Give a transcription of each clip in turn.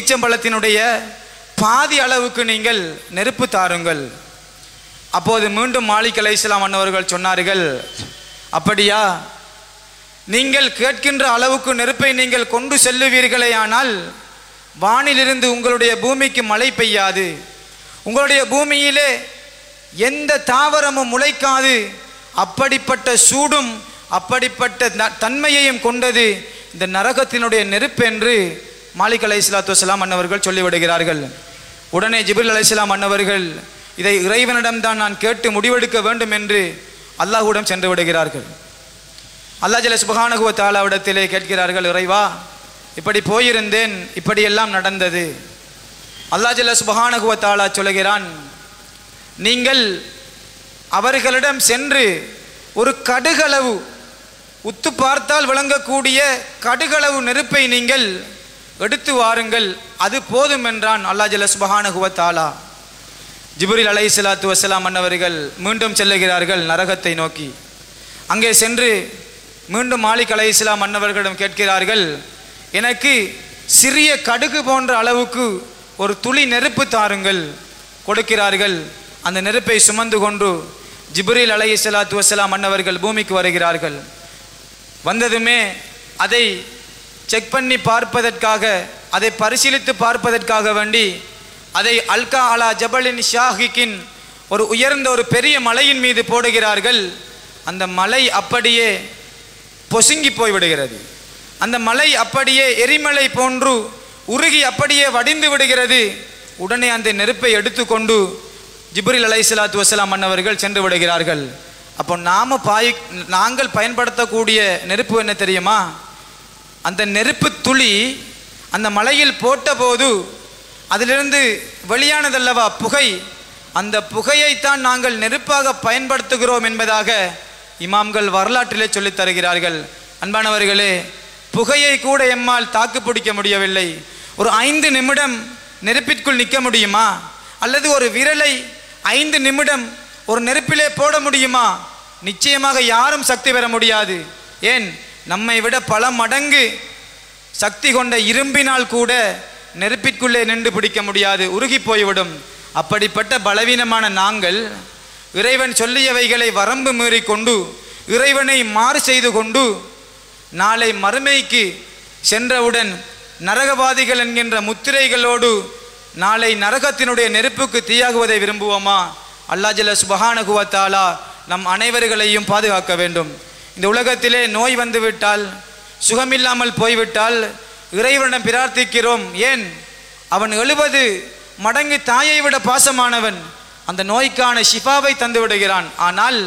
ஈச்சம்பழத்தினுடைய பாதி அளவுக்கு நீங்கள் நெருப்பு தாருங்கள் அப்போது மீண்டும் மாலிக் அலை இஸ்லாம் அன்னவர்கள் சொன்னார்கள் அப்படியா நீங்கள் கேட்கின்ற அளவுக்கு நெருப்பை நீங்கள் கொண்டு செல்லுவீர்களே ஆனால் வானிலிருந்து உங்களுடைய பூமிக்கு மழை பெய்யாது உங்களுடைய பூமியிலே எந்த தாவரமும் முளைக்காது அப்படிப்பட்ட சூடும் அப்படிப்பட்ட ந- தன்மையையும் கொண்டது இந்த நரகத்தினுடைய நெருப்பு என்று மாலிக் அலை இஸ்லாத்து வசலாம் அன்னவர்கள் சொல்லிவிடுகிறார்கள் உடனே ஜிப்ரில் அலைஹிஸ்ஸலாம் அன்னவர்கள் இதை இறைவனிடம்தான் நான் கேட்டு முடிவெடுக்க வேண்டும் என்று அல்லாஹ்விடம் சென்று விடுகிறார்கள் அல்லாஹ் ஜல சுபஹானகுவ தாலாவிடத்திலே கேட்கிறார்கள் இறைவா இப்படி போயிருந்தேன் இப்படியெல்லாம் நடந்தது அல்லாஹ் ஜல சுபஹானகுவ தாலா சொல்லுகிறான் நீங்கள் அவர்களிடம் சென்று ஒரு கடுகளவு உத்து பார்த்தால் விளங்கக்கூடிய கடுகளவு நெருப்பை நீங்கள் எடுத்து வாருங்கள் அது போதும் என்றான் அல்லாஹ் ஜல சுபஹானகுவ தாலா ஜிப்ரில் அலை சலாத்து வசலாம் அன்னவர்கள் மீண்டும் செல்லுகிறார்கள் நரகத்தை நோக்கி அங்கே சென்று மீண்டும் மாலிக் அலை இஸ்லாம் அன்னவர்களிடம் கேட்கிறார்கள் எனக்கு சிறிய கடுகு போன்ற அளவுக்கு ஒரு துளி நெருப்பு தாருங்கள் கொடுக்கிறார்கள் அந்த நெருப்பை சுமந்து கொண்டு ஜிப்ரில் அலை சலாத்து வசலாம் அன்னவர்கள் பூமிக்கு வருகிறார்கள் வந்ததுமே அதை செக் பண்ணி பார்ப்பதற்காக அதை பரிசீலித்து பார்ப்பதற்காக வேண்டி அதை அல்கா அலா ஜபலின் ஷாஹிக்கின் ஒரு உயர்ந்த ஒரு பெரிய மலையின் மீது போடுகிறார்கள் அந்த மலை அப்படியே பொசுங்கி போய்விடுகிறது அந்த மலை அப்படியே எரிமலை போன்று உருகி அப்படியே வடிந்து விடுகிறது உடனே அந்த நெருப்பை எடுத்துக்கொண்டு ஜிப்ரில் அலைஹிஸ்ஸலாத்து வஸலாம் அன்னவர்கள் சென்று விடுகிறார்கள் அப்போ நாம பாய் நாங்கள் பயன்படுத்தக்கூடிய நெருப்பு என்ன தெரியுமா அந்த நெருப்பு துளி அந்த மலையில் போட்டபோது அதிலிருந்து வெளியானதல்லவா புகை அந்த புகையைத்தான் நாங்கள் நெருப்பாக பயன்படுத்துகிறோம் என்பதாக இமாம்கள் வரலாற்றிலே சொல்லித் தருகிறார்கள் அன்பானவர்களே புகையை கூட எம்மால் தாக்கு பிடிக்க முடியவில்லை ஒரு ஐந்து நிமிடம் நெருப்பிற்குள் நிற்க முடியுமா அல்லது ஒரு விரலை ஐந்து நிமிடம் ஒரு நெருப்பிலே போட முடியுமா நிச்சயமாக யாரும் சக்தி பெற முடியாது ஏன் நம்மை விட பல மடங்கு சக்தி கொண்ட இரும்பினால் கூட நெருப்பிற்குள்ளே நின்று பிடிக்க முடியாது உருகி போய்விடும் அப்படிப்பட்ட பலவீனமான நாங்கள் இறைவன் சொல்லியவைகளை வரம்பு மீறி கொண்டு இறைவனை மாறு செய்து கொண்டு நாளை மறுமைக்கு சென்றவுடன் நரகவாதிகள் என்கின்ற முத்திரைகளோடு நாளை நரகத்தினுடைய நெருப்புக்கு தீயாகுவதை விரும்புவோமா அல்லாஹ் ஜல்ல சுபஹானஹு வ தஆலா நம் அனைவர்களையும் பாதுகாக்க வேண்டும் இந்த உலகத்திலே நோய் வந்துவிட்டால் சுகமில்லாமல் போய்விட்டால் இறைவனிடம் பிரார்த்திக்கிறோம் ஏன் அவன் எழுபது மடங்கு தாயை விட பாசமானவன் அந்த நோய்க்கான ஷிஃபாவை தந்து விடுகிறான் ஆனால்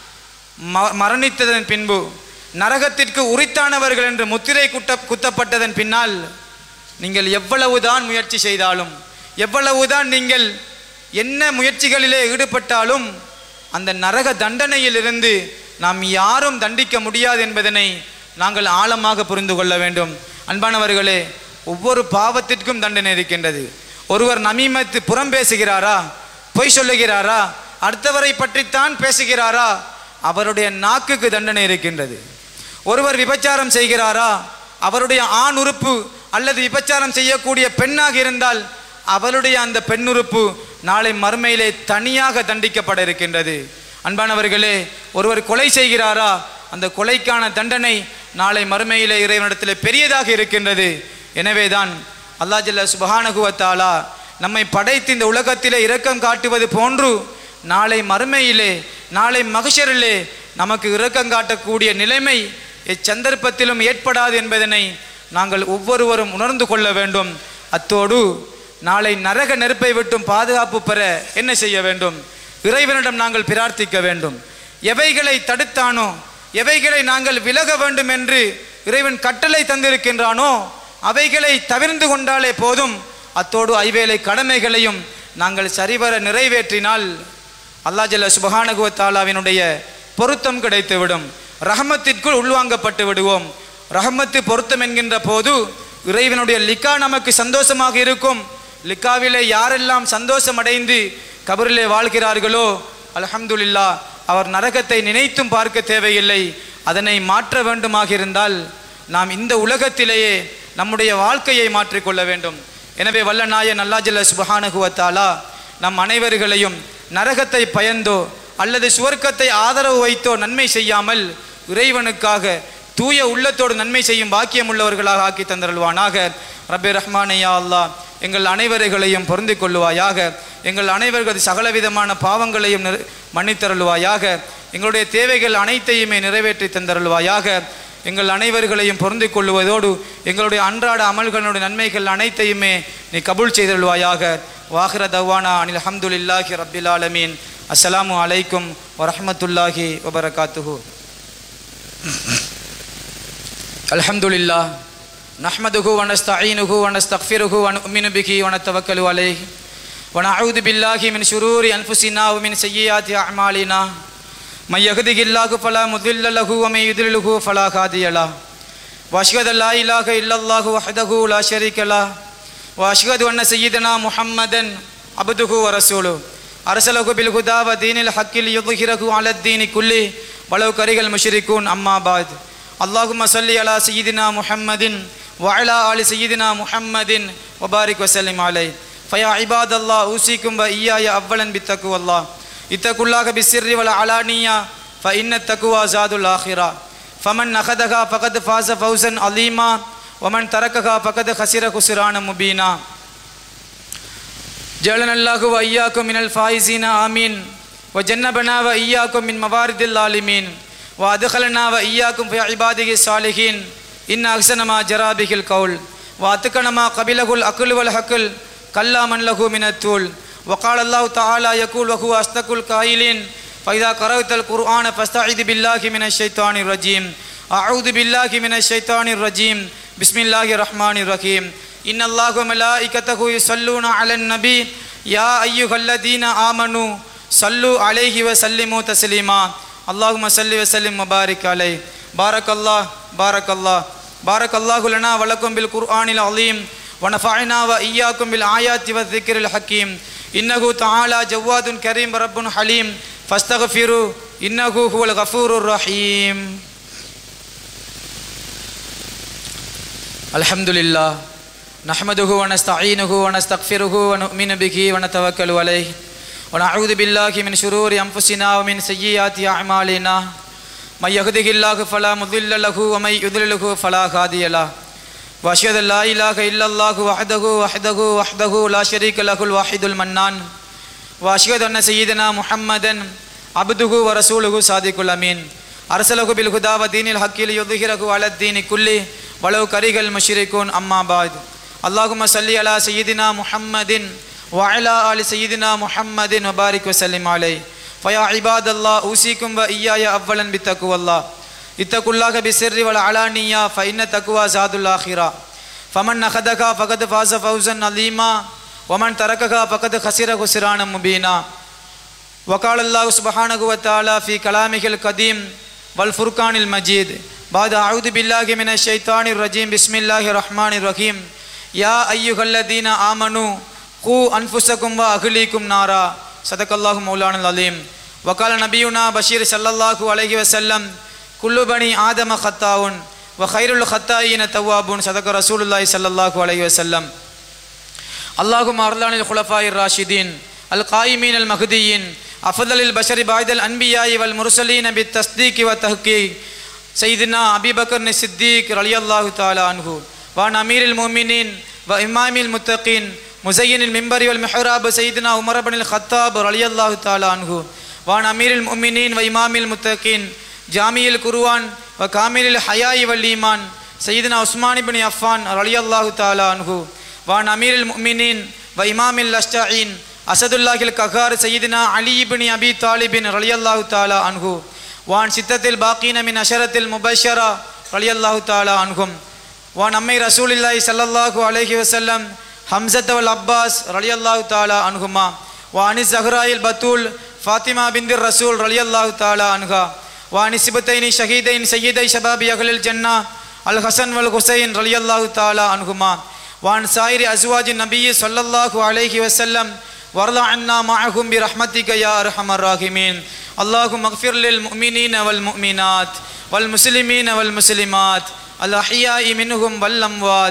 ம- மரணித்ததன் பின்பு நரகத்திற்கு உரித்தானவர்கள் என்று முத்திரை குட்ட குத்தப்பட்டதன் பின்னால் நீங்கள் எவ்வளவுதான் முயற்சி செய்தாலும் எவ்வளவுதான் நீங்கள் என்ன முயற்சிகளிலே ஈடுபட்டாலும் அந்த நரக தண்டனையிலிருந்து நாம் யாரும் தண்டிக்க முடியாது என்பதனை நாங்கள் ஆழமாக புரிந்து கொள்ள வேண்டும் அன்பானவர்களே ஒவ்வொரு பாவத்திற்கும் தண்டனை இருக்கின்றது ஒருவர் நமீமத்து புறம் பேசுகிறாரா பொய் சொல்லுகிறாரா அடுத்தவரை பற்றித்தான் பேசுகிறாரா அவருடைய நாக்குக்கு தண்டனை இருக்கின்றது ஒருவர் விபச்சாரம் செய்கிறாரா அவருடைய ஆண் உறுப்பு அல்லது விபச்சாரம் செய்யக்கூடிய பெண்ணாக இருந்தால் அவளுடைய அந்த பெண்ணுறுப்பு நாளை மறுமையிலே தனியாக தண்டிக்கப்பட இருக்கின்றது அன்பானவர்களே ஒருவர் கொலை செய்கிறாரா அந்த கொலைக்கான தண்டனை நாளை மறுமையிலே இறைவனிடத்தில் பெரியதாக இருக்கின்றது எனவேதான் அல்லாஹ் ஜல்ல சுபஹானஹு வ தஆலா நம்மை படைத்து இந்த உலகத்திலே இரக்கம் காட்டுவது போன்று நாளை மறுமையிலே நாளை மகஷரிலே நமக்கு இரக்கம் காட்டக்கூடிய நிலைமை எச்சந்தர்ப்பத்திலும் ஏற்படாது என்பதனை நாங்கள் ஒவ்வொருவரும் உணர்ந்து கொள்ள வேண்டும் அத்தோடு நாளை நரக நெருப்பை விட்டும் பாதுகாப்பு பெற என்ன செய்ய வேண்டும் இறைவனிடம் நாங்கள் பிரார்த்திக்க வேண்டும் எவைகளை தடுத்தானோ எவைகளை நாங்கள் விலக வேண்டும் என்று இறைவன் கட்டளை தந்திருக்கின்றானோ அவைகளை தவிர்ந்து கொண்டாலே போதும் அத்தோடு ஐவேளை கடமைகளையும் நாங்கள் சரிவர நிறைவேற்றினால் அல்லாஹ் ஜல்ல சுபஹானஹு வ தஆலாவினுடைய பொருத்தம் கிடைத்துவிடும் ரஹமத்திற்குள் உள்வாங்கப்பட்டு விடுவோம் ரஹமத்து பொருத்தம் என்கின்ற போது இறைவனுடைய லிக்கா நமக்கு சந்தோஷமாக இருக்கும் லிக்காவிலே யாரெல்லாம் சந்தோஷம் அடைந்து கபரிலே வாழ்கிறார்களோ அல்ஹம்துலில்லா அவர் நரகத்தை நினைத்தும் பார்க்க தேவையில்லை அதனை மாற்ற வேண்டுமாக இருந்தால் நாம் இந்த உலகத்திலேயே நம்முடைய வாழ்க்கையை மாற்றிக்கொள்ள வேண்டும் எனவே வல்ல நாய நல்லாஜல்ல சுபஹானகுவத்தாலா நம் அனைவர்களையும் நரகத்தை பயந்தோ அல்லது சுவர்க்கத்தை ஆதரவு வைத்தோ நன்மை செய்யாமல் இறைவனுக்காக தூய உள்ளத்தோடு நன்மை செய்யும் பாக்கியம் உள்ளவர்களாக ஆக்கி தந்தருள்வானாக ரப்பே ரஹ்மானையா அல்லாஹ் எங்கள் அனைவர்களையும் பொருந்திக் கொள்ளுவாயாக எங்கள் அனைவர்களது சகலவிதமான பாவங்களையும் நிறை- மன்னித்தருள்வாயாக எங்களுடைய தேவைகள் அனைத்தையுமே நிறைவேற்றி தந்தருள்வாயாக எங்கள் அனைவர்களையும் பொருந்திக் கொள்ளுவதோடு எங்களுடைய அன்றாட அமல்களுடைய நன்மைகள் அனைத்தையுமே நீ கபூல் செய்தருள்வாயாக வாஹிர தவானா அனில் அஹமதுல்லாஹி ரப்பில் ஆலமீன் அஸ்ஸலாமு அலைக்கும் வரஹ்மத்துல்லாஹி வபரகாத்துஹு அல்ஹம்துலில்லா நஹ்மதுஹு வனஸ்தஈனுஹு வனஸ்தக்ஃபிருஹு வனுமினு பிஹி வனத்தவக்கலு அலைஹி ونعوذ بالله من شرور أنفسنا ومن سيئات أعمالنا من يهده الله فلا مضل له ومن يضلله فلا هادي له وأشهد أن لا إله إلا الله وحده لا شريك له وأشهد أن سيدنا محمدا عبده ورسوله أرسله بالهدى ودين الحق ليظهره على الدين كله ولو كره المشركون أما بعد اللهم صل على سيدنا محمد وعلى آل سيدنا محمد وبارك وسلم عليه فيا عباد الله أوصيكم وإياي أولا بالتقوى الله اتقوا الله بالسر والعلانية فإن التقوى زاد الآخرة فمن أخذها فقد فاز فوزا عظيما ومن تركها فقد خسر خسرانا مبينا جعلنا الله وإياكم من الفائزين آمين وجنبنا وإياكم من موارد الظالمين وأدخلنا وإياكم في عباده الصالحين إن أحسن ما جرى به القول وأتقن ما قبله الأكل والحقل كلا من له من التول وقال الله تعالى يقول وهو أصدق القائلين فإذا قرأت القرآن فاستعذ بالله من الشيطان الرجيم أعوذ بالله من الشيطان الرجيم بسم الله الرحمن الرحيم إن الله وملائكته يصلون على النبي يا أيها الذين آمنوا صلوا عليه وسلموا تسليما اللهم صل وسلم وبارك عليه بارك الله بارك الله بارك الله لنا ولكم بالقرآن العظيم ونفعنا وإياكم بالآيات والذكر الحكيم إنه تعالى جواد كريم رب حليم فاستغفروا إنه هو الغفور الرحيم الحمد لله نحمده ونستعينه ونستغفره ونؤمن به ونتوكل عليه ونعوذ بالله من شرور أنفسنا ومن سيئات أعمالنا من يهده الله فلا مضل له ومن يضلله فلا هادي له وأشهد أن لا إله إلا الله وحده وحده وحده لا شريك له الواحد المنان وأشهد أن سيدنا محمدا عبده ورسوله صادق الأمين أرسله بالهدى ودين الحق ليظهره على الدين كله ولو كره المشركون أما بعد اللهم صل على سيدنا محمد وعلى آل سيدنا محمد وبارك وسلم عليه فيا عباد الله أوصيكم وإياي أولا بتقوى الله اتقوا الله بالسر والعلانية فإن التقوى زاد الآخرة فمن أخذها فقد فاز فوزا عظيما ومن تركها فقد خسر خسرانا مبينا وقال الله سبحانه وتعالى في كلامه القديم والفرقان المجيد بعد أعوذ بالله من الشيطان الرجيم بسم الله الرحمن الرحيم يا أيها الذين آمنوا قوا أنفسكم وأهليكم نارا صدق الله مولانا العظيم وقال نبينا بشير صلى الله عليه وسلم كل بني آدم خطاء وخير الخطائين توابون صدق رسول الله صلى الله عليه وسلم اللهم أرضان الخلفاء الراشدين القائمين المهديين أفضل البشر بعد الأنبياء والمرسلين بالتصديق والتحقيق سيدنا أبي بكر الصديق رضي الله تعالى عنه وعن أمير المؤمنين وإمام المتقين مزين المنبر والمحراب سيدنا عمر بن الخطاب رضي الله تعالى عنه وعن أمير المؤمنين وإمام المتقين جامع القرآن وكامل الحياء والإيمان سيدنا عثمان بن عفان رضي الله تعالى عنه وعن أمير المؤمنين وإمام الأشجعين أسد الله القهار سيدنا علي بن أبي طالب رضي الله تعالى عنه وعن ستة الباقين من عشرة المبشرة رضي الله تعالى عنهم وعن أمي رسول الله صلى الله عليه وسلم حمزة والعباس رضي الله تعالى عنهما وعن الزهراء البتول فاطمة بنت الرسول رضي الله تعالى عنها وعن السبتين شهيدين سيدي شباب أهل الجنة الحسن والحسين رضي الله تعالى عنهما وعن سائر أزواج النبي صلى الله عليه وسلم وارض عنا معهم برحمتك يا أرحم الراحمين اللهم اغفر للمؤمنين والمؤمنات والمسلمين والمسلمات الأحياء منهم والأموات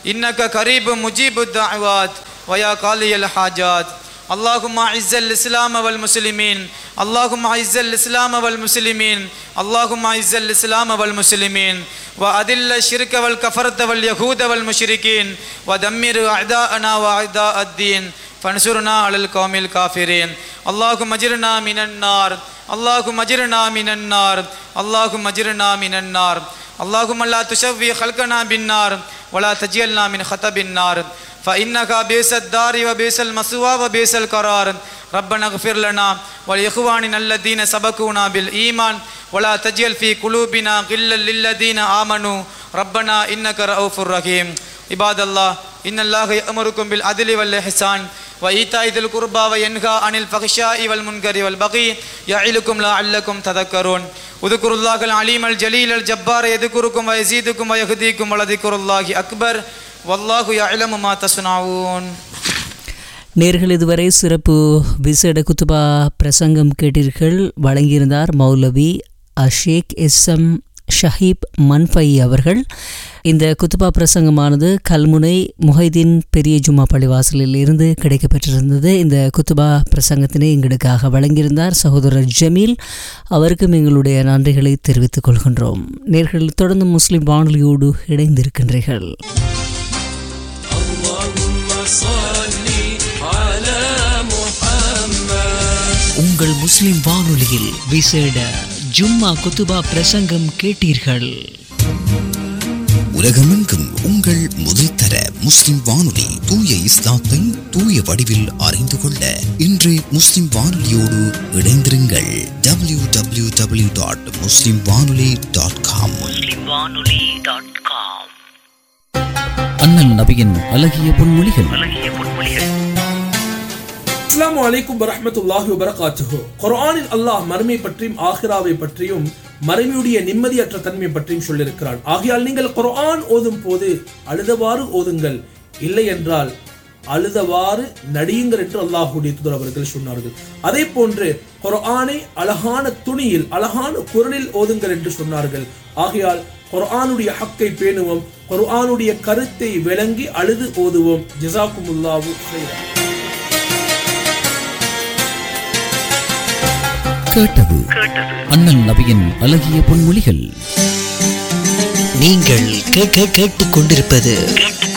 إنك قريب مجيب الدعوات ويا قاضي الحاجات اللهم اعز الاسلام والمسلمين اللهم اعز الاسلام والمسلمين اللهم اعز الاسلام والمسلمين واذل الشرك والكفرة واليهود والمشركين ودمر اعداءنا واعداء الدين فانصرنا على القوم الكافرين اللهم اجرنا من النار اللهم اجرنا من النار اللهم اجرنا من النار اللهم لا تشوي خلقنا بالنار ولا تجعلنا من خطب النار فإنك بئس الدار وبئس المثوى وبئس القرار ربنا اغفر لنا ولإخواننا الذين سبقونا بالإيمان ولا تجعل في قلوبنا غلا للذين آمنوا ربنا إنك رؤوف رحيم عباد الله إن الله يأمركم بالعدل والإحسان وإيتاء ذي القربى وينهى عن الفحشاء والمنكر والبغي يعظكم لعلكم تذكرون اذكروا الله العليم الجليل الجبار يذكركم ويزيدكم ويهديكم ولذكر الله أكبر والله يعلم ما تصنعون நேர்கள் இதுவரை சிறப்பு விசேட குத்துபா பிரசங்கம் கேட்டீர்கள் வழங்கியிருந்தார் மௌலவி அஷேக் எஸ் எம் ஷஹீப் மன்ஃபை அவர்கள் இந்த குத்துபா பிரசங்கமானது கல்முனை முஹைதீன் பெரிய ஜும்மா பள்ளிவாசலில் இருந்து கிடைக்கப்பெற்றிருந்தது இந்த குத்துபா பிரசங்கத்தினை எங்களுக்காக வழங்கியிருந்தார் சகோதரர் ஜமீல் அவருக்கும் எங்களுடைய நன்றிகளை தெரிவித்துக் கொள்கின்றோம் நேர்கள் தொடர்ந்து முஸ்லிம் வானொலியோடு இணைந்திருக்கின்றீர்கள் உங்கள் முஸ்லிம் வானொலியில் விசேட ஜும்மா குத்துபா பிரசங்கம் கேட்டீர்கள் உலகமெங்கும் உங்கள் முதல் தர முஸ்லிம் வானொலி தூய இஸ்லாத்தை தூய வடிவில் அறிந்து கொள்ள இன்றே முஸ்லிம் வானொலியோடு இணைந்திருங்கள் W W W dot Muslim வானொலி டாட் காம் அண்ணல் நபியின் அழகிய பொன்மொழிகள் அஸ்ஸலாமு அலைக்கும் வரஹ்மத்துல்லாஹி வபரகாத்துஹு குர்ஆனில் அல்லாஹ் மறுமை பற்றியும் ஆகிராவை பற்றியும் மறுமையுடைய நிம்மதியற்ற தன்மை பற்றியும் சொல்லியிருக்கிறான் ஆகையால் நீங்கள் குர்ஆன் ஓதும் போது அழுதவாறு ஓதுங்கள் இல்லை என்றால் அழுதவாறு நடியுங்கள் என்று அல்லாஹுடைய தூதர் அவர்கள் சொன்னார்கள் அதே போன்று குர்ஆனை அழகான துணியில் அழகான குரலில் ஓதுங்கள் என்று சொன்னார்கள் ஆகையால் குர்ஆனுடைய ஹக்கை பேணுவோம் குர்ஆனுடைய கருத்தை விளங்கி அழுது ஓதுவோம் ஜிசாக்குமுல்லாவு செய்வோம் கேட்டது அண்ணல் நபியின் அழகிய பொன்மொழிகள் நீங்கள் கேட்க கேட்டுக் கொண்டிருப்பது